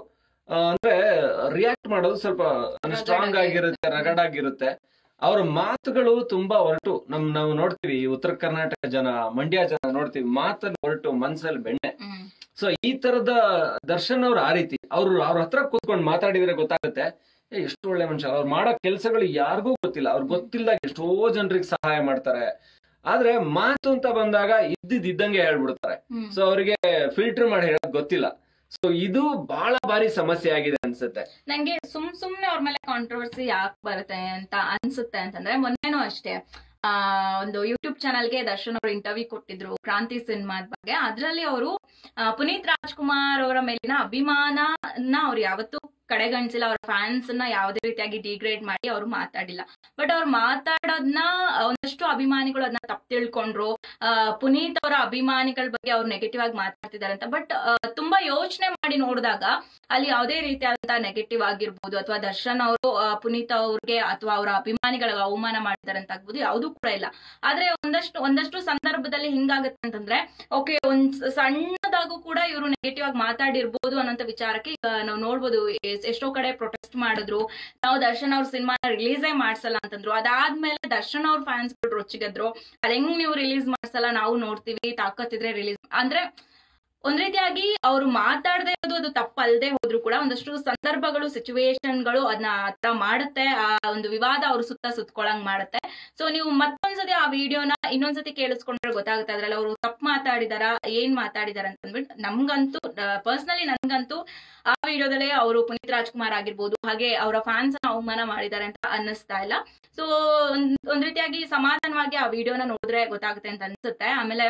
ಆ, ಅಂದ್ರೆ ರಿಯಾಕ್ಟ್ ಮಾಡೋದು ಸ್ವಲ್ಪ ಸ್ಟ್ರಾಂಗ್ ಆಗಿರುತ್ತೆ ರಗಡ್ ಆಗಿರುತ್ತೆ ಅವ್ರ ಮಾತುಗಳು ತುಂಬಾ ಹೊರಟು ನಮ್ ನಾವು ನೋಡ್ತೀವಿ ಈ ಉತ್ತರ ಕರ್ನಾಟಕ ಜನ ಮಂಡ್ಯ ಜನ ನೋಡ್ತೀವಿ ಮಾತಲ್ಲಿ ಹೊರಟು ಮನ್ಸಲ್ಲಿ ಬೆಣ್ಣೆ ಹ್ಮ್ ಸೊ ಈ ತರದ ದರ್ಶನ್ ಅವ್ರು ಆ ರೀತಿ ಅವ್ರು ಅವ್ರ ಹತ್ರ ಕೂತ್ಕೊಂಡು ಮಾತಾಡಿದ್ರೆ ಗೊತ್ತಾಗುತ್ತೆ ಏ ಎಷ್ಟು ಒಳ್ಳೆ ಮನುಷ್ಯ ಅವ್ರು ಮಾಡೋ ಕೆಲಸಗಳು ಯಾರಿಗೂ ಗೊತ್ತಿಲ್ಲ ಅವ್ರು ಗೊತ್ತಿಲ್ಲದಾಗ ಎಷ್ಟೋ ಜನರಿಗೆ ಸಹಾಯ ಮಾಡ್ತಾರೆ ಆದ್ರೆ ಮಾತು ಅಂತ ಬಂದಾಗ ಇದ್ದಿದ್ ಇದ್ದಂಗೆ ಹೇಳ್ಬಿಡ್ತಾರೆ ಹ್ಮ್ ಸೊ ಅವರಿಗೆ ಫಿಲ್ಟರ್ ಮಾಡಿ ಹೇಳೋದ್ ಗೊತ್ತಿಲ್ಲ ಸೊ ಇದು ಬಹಳ ಬಾರಿ ಸಮಸ್ಯೆ ಆಗಿದೆ ಅನ್ಸುತ್ತೆ ನಂಗೆ ಸುಮ್ ಸುಮ್ನೆ ಅವ್ರ ಮೇಲೆ ಕಾಂಟ್ರವರ್ಸಿ ಯಾಕೆ ಬರುತ್ತೆ ಅಂತ ಅನ್ಸುತ್ತೆ ಅಂತಂದ್ರೆ ಮೊನ್ನೆನೂ ಅಷ್ಟೇ ಆ ಒಂದು ಯೂಟ್ಯೂಬ್ ಚಾನಲ್ಗೆ ದರ್ಶನ್ ಅವರು ಇಂಟರ್ವ್ಯೂ ಕೊಟ್ಟಿದ್ರು ಕ್ರಾಂತಿ ಸಿನಿಮಾದ ಬಗ್ಗೆ ಅದ್ರಲ್ಲಿ ಅವರು ಪುನೀತ್ ರಾಜ್ಕುಮಾರ್ ಅವರ ಮೇಲಿನ ಅಭಿಮಾನನ ಅವ್ರು ಯಾವತ್ತೂ ಕಡೆಗಣಿಸಿಲ್ಲ ಅವ್ರ ಫ್ಯಾನ್ಸ್ ನ ಯಾವುದೇ ರೀತಿಯಾಗಿ ಡಿಗ್ರೇಡ್ ಮಾಡಿ ಅವ್ರು ಮಾತಾಡಿಲ್ಲ ಬಟ್ ಅವ್ರು ಮಾತಾಡೋದ್ನ ಒಂದಷ್ಟು ಅಭಿಮಾನಿಗಳು ಅದನ್ನ ತಪ್ಪು ತಿಳ್ಕೊಂಡ್ರು ಆ, ಪುನೀತ್ ಅವರ ಅಭಿಮಾನಿಗಳ ಬಗ್ಗೆ ಅವ್ರು ನೆಗೆಟಿವ್ ಆಗಿ ಮಾತಾಡ್ತಿದ್ದಾರೆ ಅಂತ ಬಟ್ ತುಂಬಾ ಯೋಚನೆ ಮಾಡಿ ನೋಡಿದಾಗ ಅಲ್ಲಿ ಯಾವುದೇ ರೀತಿಯಾದಂತಹ ನೆಗೆಟಿವ್ ಆಗಿರ್ಬೋದು ಅಥವಾ ದರ್ಶನ್ ಅವರು ಪುನೀತ್ ಅವ್ರಿಗೆ ಅಥವಾ ಅವರ ಅಭಿಮಾನಿಗಳಿಗೆ ಅವಮಾನ ಮಾಡಿದ್ದಾರೆ ಅಂತ ಆಗ್ಬೋದು ಯಾವುದೂ ಕೂಡ ಇಲ್ಲ ಆದ್ರೆ ಒಂದಷ್ಟು ಒಂದಷ್ಟು ಸಂದರ್ಭದಲ್ಲಿ ಹಿಂಗಾಗತ್ತೆ ಅಂತಂದ್ರೆ ಓಕೆ ಒಂದ್ ಸಣ್ಣದಾಗೂ ಕೂಡ ಇವರು ನೆಗೆಟಿವ್ ಆಗಿ ಮಾತಾಡಿರ್ಬೋದು ಅನ್ನೋಂಥ ವಿಚಾರಕ್ಕೆ ಈಗ ನಾವು ನೋಡ್ಬೋದು ಎಸ್- ಎಷ್ಟೋ ಕಡೆ ಪ್ರೊಟೆಸ್ಟ್ ಮಾಡಿದ್ರು ನಾವು ದರ್ಶನ್ ಅವ್ರ ಸಿನಿಮಾ ರಿಲೀಸೇ ಮಾಡ್ಸಲ್ಲ ಅಂತಂದ್ರು ಅದಾದ್ಮೇಲೆ ದರ್ಶನ್ ಅವ್ರ ಫ್ಯಾನ್ಸ್ ರೊಚ್ಚಿಗೆದ್ರು ಅದ್ ಹೆಂಗ್ ನೀವು ರಿಲೀಸ್ ಮಾಡ್ಸಲ್ಲ ನಾವು ನೋಡ್ತೀವಿ ತಾಕತ್ತಿದ್ರೆ ರಿಲೀಸ್ ಅಂದ್ರೆ ಒಂದ್ ರೀತಿಯಾಗಿ ಅವ್ರು ಮಾತಾಡದೆ ಇರೋದು ಅದು ತಪ್ಪಲ್ದೆ ಹೋದ್ರು ಕೂಡ ಒಂದಷ್ಟು ಸಂದರ್ಭಗಳು ಸಿಚುವೇಶನ್ಗಳು ಅದನ್ನ ಆತರ ಮಾಡುತ್ತೆ ಆ ಒಂದು ವಿವಾದ ಅವ್ರ ಸುತ್ತ ಸುತ್ಕೊಳಂಗ್ ಮಾಡುತ್ತೆ ಸೊ ನೀವು ಮತ್ತೊಂದ್ಸತಿ ಆ ವಿಡಿಯೋನ ಇನ್ನೊಂದ್ಸತಿ ಕೇಳಿಸ್ಕೊಂಡ್ರೆ ಗೊತ್ತಾಗುತ್ತೆ ಅದ್ರಲ್ಲಿ ಅವರು ತಪ್ಪು ಮಾತಾಡಿದಾರ ಏನ್ ಮಾತಾಡಿದಾರ ಅಂತ ಅಂದ್ಬಿಟ್ಟು ನಮ್ಗಂತೂ ಪರ್ಸನಲಿ ನನ್ಗಂತೂ ಆ ವಿಡಿಯೋದಲ್ಲೇ ಅವರು ಪುನೀತ್ ರಾಜ್ಕುಮಾರ್ ಆಗಿರ್ಬೋದು ಹಾಗೆ ಅವರ ಫ್ಯಾನ್ಸ್ ಅವಮಾನ ಮಾಡಿದ್ದಾರೆ ಅಂತ ಅನ್ನಿಸ್ತಾ ಇಲ್ಲ ಸೊ ಒಂದ್ ರೀತಿಯಾಗಿ ಸಮಾಧಾನವಾಗಿ ಆ ವಿಡಿಯೋನ ನೋಡಿದ್ರೆ ಗೊತ್ತಾಗುತ್ತೆ ಅಂತ ಅನ್ಸುತ್ತೆ ಆಮೇಲೆ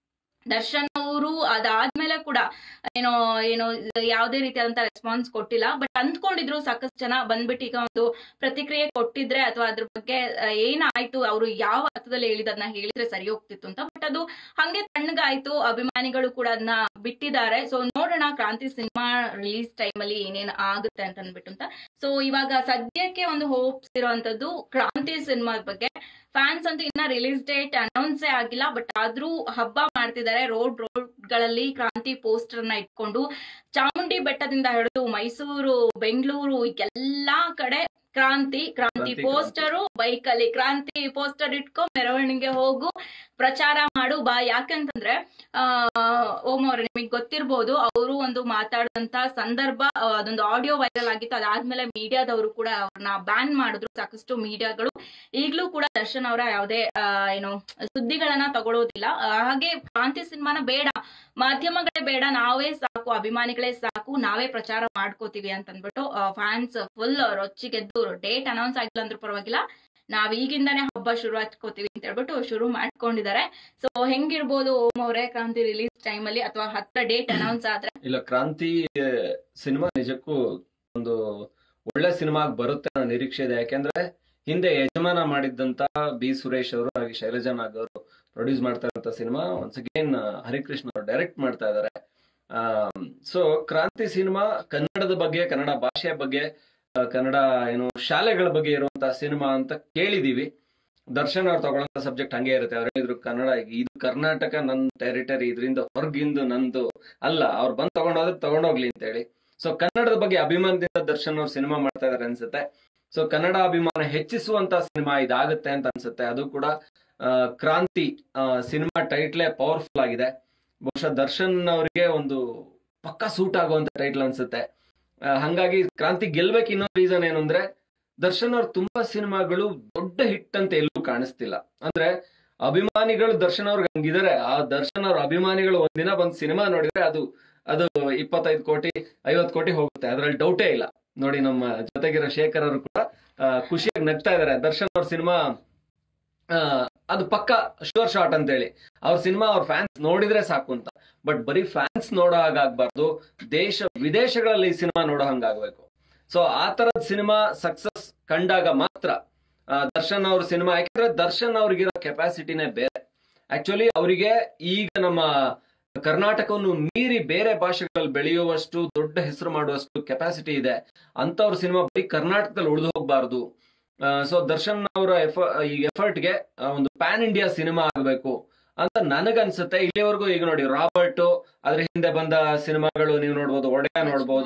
ದರ್ಶನ್ ಅವರು ಅದಾದ್ಮೇಲೆ ಕೂಡ ಏನೋ ಏನೋ ಯಾವುದೇ ರೀತಿಯಾದಂತ ರೆಸ್ಪಾನ್ಸ್ ಕೊಟ್ಟಿಲ್ಲ ಬಟ್ ಅಂದ್ಕೊಂಡಿದ್ರು ಸಾಕಷ್ಟು ಜನ ಬಂದ್ಬಿಟ್ಟು ಈಗ ಒಂದು ಪ್ರತಿಕ್ರಿಯೆ ಕೊಟ್ಟಿದ್ರೆ ಅಥವಾ ಅದ್ರ ಬಗ್ಗೆ ಆ, ಏನಾಯ್ತು ಅವರು ಯಾವ ಅರ್ಥದಲ್ಲಿ ಹೇಳಿದನ್ನ ಹೇಳಿದ್ರೆ ಸರಿ ಹೋಗ್ತಿತ್ತು ಅಂತ ಬಟ್ ಅದು ಹಂಗೆ ತಣ್ಣಗಾಯ್ತು ಅಭಿಮಾನಿಗಳು ಕೂಡ ಅದನ್ನ ಬಿಟ್ಟಿದ್ದಾರೆ ಸೊ ನೋಡೋಣ ಕ್ರಾಂತಿ ಸಿನಿಮಾ ರಿಲೀಸ್ ಟೈಮ್ ಅಲ್ಲಿ ಏನೇನ್ ಆಗುತ್ತೆ ಅಂತ ಅಂದ್ಬಿಟ್ಟು ಅಂತ ಸೊ ಇವಾಗ ಸದ್ಯಕ್ಕೆ ಒಂದು ಹೋಪ್ಸ್ ಇರುವಂತದ್ದು ಕ್ರಾಂತಿ ಸಿನಿಮಾದ ಬಗ್ಗೆ ಫ್ಯಾನ್ಸ್ ಅಂತೂ ಇನ್ನ ರಿಲೀಸ್ ಡೇಟ್ ಅನೌನ್ಸೇ ಆಗಿಲ್ಲ ಬಟ್ ಆದ್ರೂ ಹಬ್ಬ ಮಾಡ್ತಿದ್ದಾರೆ ರೋಡ್ ರೋಡ್ ಗಳಲ್ಲಿ ಕ್ರಾಂತಿ ಪೋಸ್ಟರ್ ನ ಇಟ್ಕೊಂಡು ಚಾಮುಂಡಿ ಬೆಟ್ಟದಿಂದ ಹಿಡಿದು ಮೈಸೂರು ಬೆಂಗಳೂರು ಎಲ್ಲಾ ಕಡೆ ಕ್ರಾಂತಿ ಕ್ರಾಂತಿ ಕ್ರಾಂತಿ, ಪೋಸ್ಟರು ಬೈಕ್ ಅಲ್ಲಿ ಕ್ರಾಂತಿ ಪೋಸ್ಟರ್ ಇಟ್ಕೊ ಮೆರವಣಿಗೆ ಹೋಗು ಪ್ರಚಾರ ಮಾಡು ಬಾ ಯಾಕಂತಂದ್ರೆ ಆ ಓಂ ಅವ್ರೆ ನಿಮಗೆ ಗೊತ್ತಿರ್ಬೋದು ಅವರು ಒಂದು ಮಾತಾಡಿದಂತ ಸಂದರ್ಭ ಆ, ಅದೊಂದು ಆಡಿಯೋ ವೈರಲ್ ಆಗಿತ್ತು ಅದಾದ್ಮೇಲೆ ಮೀಡಿಯಾದವರು ಕೂಡ ಅವ್ರನ್ನ ಬ್ಯಾನ್ ಮಾಡಿದ್ರು ಸಾಕಷ್ಟು ಮೀಡಿಯಾಗಳು ಈಗ್ಲೂ ಕೂಡ ದರ್ಶನ್ ಅವರ ಯಾವುದೇ ಆ, ಏನು ಸುದ್ದಿಗಳನ್ನ ತಗೊಳ್ಳೋದಿಲ್ಲ ಆ, ಹಾಗೆ ಕ್ರಾಂತಿ ಸಿನಿಮಾನ ಬೇಡ ಮಾಧ್ಯಮಗಳೇ ಬೇಡ ನಾವೇ ಸಾಕು ಅಭಿಮಾನಿಗಳೇ ಸಾಕು ನಾವೇ ಪ್ರಚಾರ ಮಾಡ್ಕೋತೀವಿ ಅಂತ ಅಂದ್ಬಿಟ್ಟು ಫ್ಯಾನ್ಸ್ ಫುಲ್ ರೊಚ್ಚಿಗೆದ್ದು ಡೇಟ್ ಅನೌನ್ಸ್ ಆಗಿಲ್ಲ ಅಂದ್ರೂ ಪರವಾಗಿಲ್ಲ ನಾವ್ ಈಗಿಂದಾನೇ ಹಬ್ಬ ಶುರು ಹಚ್ಕೋತೀವಿ ಅಂತ ಹೇಳ್ಬಿಟ್ಟು ಶುರು ಮಾಡ್ಕೊಂಡಿದ್ದಾರೆ ಸೊ ಹೆಂಗಿರ್ಬೋದು ಓಂ ಅವರೇ ಕ್ರಾಂತಿ ರಿಲೀಸ್ ಟೈಮ್ ಅಲ್ಲಿ ಅಥವಾ ಹತ್ರ ಡೇಟ್ ಅನೌನ್ಸ್ ಆದ್ರೆ ಇಲ್ಲ ಕ್ರಾಂತಿ ಸಿನಿಮಾ ನಿಜಕ್ಕೂ ಒಂದು ಒಳ್ಳೆ ಸಿನಿಮಾ ಬರುತ್ತೆ ಅನ್ನೋ ನಿರೀಕ್ಷೆ ಇದೆ ಯಾಕೆಂದ್ರೆ ಹಿಂದೆ ಯಜಮಾನ ಮಾಡಿದ್ದಂತ ಬಿ ಸುರೇಶ್ ಅವರು ಹಾಗೆ ಶೈಲಜಾ ನಾಗ್ ಅವರು ಪ್ರೊಡ್ಯೂಸ್ ಮಾಡ್ತಾ ಇರುವಂತ ಸಿನಿಮಾ ಒನ್ಸ್ ಅಗೇನ್ ಹರಿಕೃಷ್ಣ ಅವರು ಡೈರೆಕ್ಟ್ ಮಾಡ್ತಾ ಇದ್ದಾರೆ ಸೊ ಕ್ರಾಂತಿ ಸಿನಿಮಾ ಕನ್ನಡದ ಬಗ್ಗೆ ಕನ್ನಡ ಭಾಷೆಯ ಬಗ್ಗೆ ಆ, ಕನ್ನಡ ಏನು ಶಾಲೆಗಳ ಬಗ್ಗೆ ಇರುವಂತ ಸಿನಿಮಾ ಅಂತ ಕೇಳಿದೀವಿ ದರ್ಶನ್ ಅವ್ರು ತಗೊಳ್ಳೋ ಸಬ್ಜೆಕ್ಟ್ ಹಂಗೆ ಇರುತ್ತೆ ಅವ್ರು ಹೇಳಿದ್ರು ಕನ್ನಡ ಇದು ಕರ್ನಾಟಕ ನನ್ನ ಟೆರಿಟರಿ ಇದರಿಂದ ಹೊರಗಿಂದು ನಂದು ಅಲ್ಲ ಅವ್ರು ಬಂದ್ ತಗೊಂಡೋದ್ರೆ ತಗೊಂಡೋಗ್ಲಿ ಅಂತ ಹೇಳಿ ಸೊ ಕನ್ನಡದ ಬಗ್ಗೆ ಅಭಿಮಾನದಿಂದ ದರ್ಶನ್ ಅವ್ರು ಸಿನಿಮಾ ಮಾಡ್ತಾ ಇದಾರೆ ಅನ್ಸುತ್ತೆ ಸೊ ಕನ್ನಡ ಅಭಿಮಾನ ಹೆಚ್ಚಿಸುವಂತ ಸಿನಿಮಾ ಇದಾಗುತ್ತೆ ಅಂತ ಅನ್ಸುತ್ತೆ ಅದು ಕೂಡ ಆ, ಕ್ರಾಂತಿ ಸಿನಿಮಾ ಟೈಟ್ಲೇ ಪವರ್ಫುಲ್ ಆಗಿದೆ ಬಹುಶಃ ದರ್ಶನ್ ಅವರಿಗೆ ಒಂದು ಪಕ್ಕ ಸೂಟ್ ಆಗುವಂತ ಟೈಟ್ಲ್ ಅನ್ಸುತ್ತೆ ಆ, ಹಂಗಾಗಿ ಕ್ರಾಂತಿ ಗೆಲ್ಬೇಕು ಇನ್ನೊಂದು ರೀಸನ್ ಏನು ಅಂದ್ರೆ ದರ್ಶನ್ ಅವ್ರ ತುಂಬಾ ಸಿನಿಮಾಗಳು ದೊಡ್ಡ ಹಿಟ್ ಅಂತ ಎಲ್ಲೂ ಕಾಣಿಸ್ತಿಲ್ಲ ಅಂದ್ರೆ ಅಭಿಮಾನಿಗಳು ದರ್ಶನ್ ಅವ್ರಿಗೆ ಹಂಗಿದ್ದಾರೆ ಆ ದರ್ಶನ್ ಅವ್ರ ಅಭಿಮಾನಿಗಳು ಒಂದಿನ ಬಂದ್ ಸಿನಿಮಾ ನೋಡಿದ್ರೆ ಅದು ಅದು ಇಪ್ಪತ್ತೈದು ಕೋಟಿ ಐವತ್ ಕೋಟಿ ಹೋಗುತ್ತೆ ಅದ್ರಲ್ಲಿ ಡೌಟೇ ಇಲ್ಲ ನೋಡಿ ನಮ್ಮ ಜೊತೆಗಿರೋ ಶೇಖರ್ ಅವರು ಕೂಡ ಆ, ಖುಷಿಯಾಗಿ ನಗ್ತಾ ಇದಾರೆ ದರ್ಶನ್ ಅವ್ರ ಸಿನಿಮಾ ಅದು ಪಕ್ಕ ಶೋರ್ ಶಾಟ್ ಅಂತ ಹೇಳಿ ಅವ್ರ ಸಿನಿಮಾ ಅವ್ರ ಫ್ಯಾನ್ಸ್ ನೋಡಿದ್ರೆ ಸಾಕು ಅಂತ ಬಟ್ ಬರೀ ಫ್ಯಾನ್ಸ್ ನೋಡೋ ಹಾಗಾಗ್ಬಾರ್ದು ದೇಶ ವಿದೇಶಗಳಲ್ಲಿ ಈ ಸಿನಿಮಾ ನೋಡೋ ಹಂಗಾಗ್ಬೇಕು ಸೊ ಆ ತರದ ಸಿನಿಮಾ ಸಕ್ಸಸ್ ಕಂಡಾಗ ಮಾತ್ರ ಆ, ದರ್ಶನ್ ಅವ್ರ ಸಿನಿಮಾ ಯಾಕಂದ್ರೆ ದರ್ಶನ್ ಅವ್ರಿಗಿರೋ ಕೆಪಾಸಿಟಿನೇ ಬೇರೆ ಆಕ್ಚುಲಿ ಅವರಿಗೆ ಈಗ ನಮ್ಮ ಕರ್ನಾಟಕವನ್ನು ಮೀರಿ ಬೇರೆ ಭಾಷೆಗಳಲ್ಲಿ ಬೆಳೆಯುವಷ್ಟು ದೊಡ್ಡ ಹೆಸರು ಮಾಡುವಷ್ಟು ಕೆಪಾಸಿಟಿ ಇದೆ ಅಂತವ್ರ ಸಿನಿಮಾ ಬರೀ ಕರ್ನಾಟಕದಲ್ಲಿ ಉಳಿದು ಹೋಗ್ಬಾರ್ದು ಸೊ ದರ್ಶನ್ ಅವರ ಎಫ ಈ ಎಫರ್ಟ್ಗೆ ಒಂದು ಪ್ಯಾನ್ ಇಂಡಿಯಾ ಸಿನಿಮಾ ಆಗಬೇಕು ಅಂತ ನನಗನ್ಸುತ್ತೆ ಇಲ್ಲಿವರೆಗೂ ಈಗ ನೋಡಿ ರಾಬರ್ಟ್ ಅದ್ರ ಹಿಂದೆ ಬಂದ ಸಿನಿಮಾಗಳು ನೀವು ನೋಡ್ಬೋದು ಒಡೆಯ ನೋಡ್ಬೋದು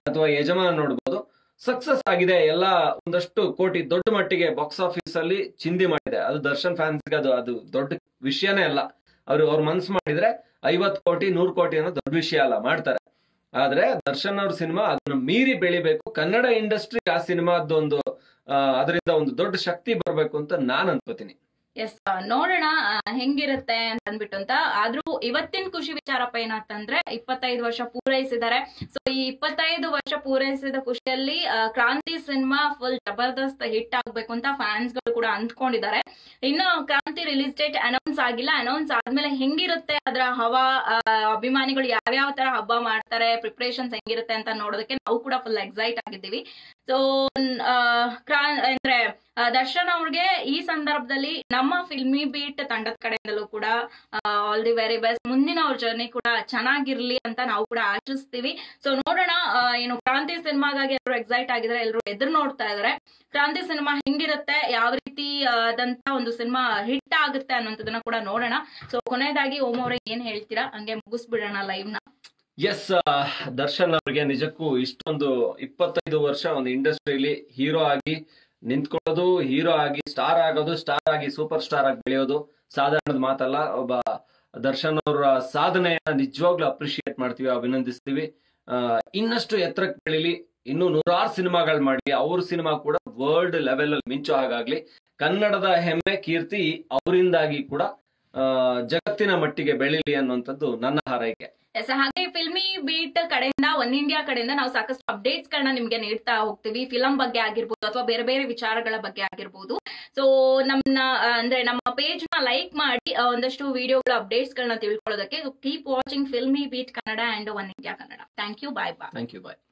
ಅಥವಾ ಯಜಮಾನ ನೋಡ್ಬೋದು ಸಕ್ಸಸ್ ಆಗಿದೆ ಎಲ್ಲ ಒಂದಷ್ಟು ಕೋಟಿ ದೊಡ್ಡ ಮಟ್ಟಿಗೆ ಬಾಕ್ಸ್ ಆಫೀಸ್ ಅಲ್ಲಿ ಚಿಂದಿ ಮಾಡಿದೆ ಅದು ದರ್ಶನ್ ಫ್ಯಾನ್ಸ್ಗೆ ಅದು ಅದು ದೊಡ್ಡ ವಿಷಯನೇ ಅಲ್ಲ ಅವ್ರು ಅವ್ರ ಮನ್ಸು ಮಾಡಿದ್ರೆ ಐವತ್ ಕೋಟಿ ನೂರ್ ಕೋಟಿ ಅನ್ನೋ ದೊಡ್ಡ ವಿಷಯ ಅಲ್ಲ ಮಾಡ್ತಾರೆ ಆದ್ರೆ ದರ್ಶನ್ ಅವ್ರ ಸಿನಿಮಾ ಅದನ್ನ ಮೀರಿ ಬೆಳಿಬೇಕು ಕನ್ನಡ ಇಂಡಸ್ಟ್ರಿ ಆ ಸಿನಿಮಾದೊಂದು ಅದರಿಂದ ಒಂದು ದೊಡ್ಡ ಶಕ್ತಿ ಬರ್ಬೇಕು ಅಂತ ನಾನ್ ಅನ್ಕೋತೀನಿ ಎಸ್ ನೋಡೋಣ ಆ, ಹೆಂಗಿರುತ್ತೆ ಅಂತ ಅಂದ್ಬಿಟ್ಟು ಅಂತ ಆದ್ರೂ ಇವತ್ತಿನ ಖುಷಿ ವಿಚಾರಪ್ಪ ಏನಂತಂದ್ರೆ ಇಪ್ಪತ್ತೈದು ವರ್ಷ ಪೂರೈಸಿದ್ದಾರೆ ಸೊ ಈ ಇಪ್ಪತ್ತೈದು ವರ್ಷ ಪೂರೈಸಿದ ಖುಷಿಯಲ್ಲಿ ಆ, ಕ್ರಾಂತಿ ಸಿನಿಮಾ ಫುಲ್ ಜಬರ್ದಸ್ತ್ ಹಿಟ್ ಆಗ್ಬೇಕು ಅಂತ ಫ್ಯಾನ್ಸ್ ಗಳು ಕೂಡ ಅಂದ್ಕೊಂಡಿದ್ದಾರೆ ಇನ್ನು ಕ್ರಾಂತಿ ರಿಲೀಸ್ ಡೇಟ್ ಅನೌನ್ಸ್ ಆಗಿಲ್ಲ ಅನೌನ್ಸ್ ಆದ್ಮೇಲೆ ಹೆಂಗಿರುತ್ತೆ ಅದರ ಹವಾ ಆ, ಅಭಿಮಾನಿಗಳು ಯಾವ್ಯಾವ ತರ ಹಬ್ಬ ಮಾಡ್ತಾರೆ ಪ್ರಿಪರೇಷನ್ಸ್ ಹೆಂಗಿರುತ್ತೆ ಅಂತ ನೋಡೋದಕ್ಕೆ ನಾವು ಕೂಡ ಫುಲ್ ಎಕ್ಸೈಟ್ ಆಗಿದ್ದೀವಿ ಸೊ ಅಂದ್ರೆ ಆ, ದರ್ಶನ್ ಅವ್ರಿಗೆ ಈ ಸಂದರ್ಭದಲ್ಲಿ ನಮ್ಮ ಫಿಲ್ಮಿ ಬೀಟ್ ತಂಡದ ಕಡೆಯಿಂದಲೂ ಕೂಡ ಆಲ್ ದಿ ವೆರಿ ಬೆಸ್ಟ್ ಮುಂದಿನ ಅವ್ರ ಜರ್ನಿ ಕೂಡ ಚೆನ್ನಾಗಿರ್ಲಿ ಅಂತ ನಾವು ಕೂಡ ಆಶಿಸ್ತೀವಿ ಸೊ ನೋಡೋಣ ಆ, ಏನು ಕ್ರಾಂತಿ ಸಿನಿಮಾಗಾಗಿ ಎಲ್ಲರೂ ಎಕ್ಸೈಟ್ ಆಗಿದ್ದಾರೆ ಎಲ್ಲರೂ ಎದುರು ನೋಡ್ತಾ ಇದಾರೆ ಕ್ರಾಂತಿ ಸಿನಿಮಾ ಹೆಂಗಿರುತ್ತೆ ಯಾವ ರೀತಿ ಆ, ಆದಂತ ಒಂದು ಸಿನಿಮಾ ಹಿಟ್ ಆಗುತ್ತೆ ಅನ್ನೋಂಥದ್ದನ್ನ ಕೂಡ ನೋಡೋಣ ಸೊ ಕೊನೆಯದಾಗಿ ಓಂ ಅವ್ರೆ ಏನ್ ಹೇಳ್ತೀರಾ ಹಂಗೆ ಮುಗಿಸ್ಬಿಡೋಣ ಲೈವ್ ನ ಎಸ್ ದರ್ಶನ್ ಅವ್ರಿಗೆ ನಿಜಕ್ಕೂ ಇಷ್ಟೊಂದು ಇಪ್ಪತ್ತೈದು ವರ್ಷ ಒಂದು ಇಂಡಸ್ಟ್ರಿಯಲ್ಲಿ ಹೀರೋ ಆಗಿ ನಿಂತ್ಕೊಳ್ಳೋದು ಹೀರೋ ಆಗಿ ಸ್ಟಾರ್ ಆಗೋದು ಸ್ಟಾರ್ ಆಗಿ ಸೂಪರ್ ಸ್ಟಾರ್ ಆಗಿ ಬೆಳೆಯೋದು ಸಾಧಾರಣದ ಮಾತಲ್ಲ ಒಬ್ಬ ದರ್ಶನ್ ಅವರ ಸಾಧನೆಯನ್ನ ನಿಜವಾಗ್ಲೂ ಅಪ್ರಿಶಿಯೇಟ್ ಮಾಡ್ತೀವಿ ಅಭಿನಂದಿಸ್ತೀವಿ ಆ, ಇನ್ನಷ್ಟು ಎತ್ತರಕ್ಕೆ ಬೆಳಿಲಿ ಇನ್ನು ನೂರಾರು ಸಿನಿಮಾಗಳು ಮಾಡಿ ಅವ್ರ ಸಿನಿಮಾ ಕೂಡ ವರ್ಲ್ಡ್ ಲೆವೆಲ್ ಅಲ್ಲಿ ಮಿಂಚೋ ಹಾಗಾಗ್ಲಿ ಕನ್ನಡದ ಹೆಮ್ಮೆ ಕೀರ್ತಿ ಅವರಿಂದಾಗಿ ಕೂಡ ಆ, ಜಗತ್ತಿನ ಮಟ್ಟಿಗೆ ಬೆಳಿಲಿ ಅನ್ನುವಂಥದ್ದು ನನ್ನ ಹಾರೈಕೆ ಎಸ್ ಹಾಗೆ ಫಿಲ್ಮಿ ಬೀಟ್ ಕಡೆಯಿಂದ ಒನ್ ಇಂಡಿಯಾ ಕಡೆಯಿಂದ ನಾವು ಸಾಕಷ್ಟು ಅಪ್ಡೇಟ್ಸ್ ಗಳನ್ನ ನಿಮ್ಗೆ ನೀಡ್ತಾ ಹೋಗ್ತೀವಿ ಫಿಲಂ ಬಗ್ಗೆ ಆಗಿರ್ಬೋದು ಅಥವಾ ಬೇರೆ ಬೇರೆ ವಿಚಾರಗಳ ಬಗ್ಗೆ ಆಗಿರ್ಬೋದು ಸೊ ನಮ್ಮ ಆ, ಅಂದ್ರೆ ನಮ್ಮ ಪೇಜ್ ನ ಲೈಕ್ ಮಾಡಿ ಆ, ಒಂದಷ್ಟು ವಿಡಿಯೋಗಳ ಅಪ್ಡೇಟ್ಸ್ ಗಳನ್ನ ತಿಳ್ಕೊಳ್ಳೋದಕ್ಕೆ keep watching Filmi Beat Kannada and One India Kannada thank you bye bye thank you bye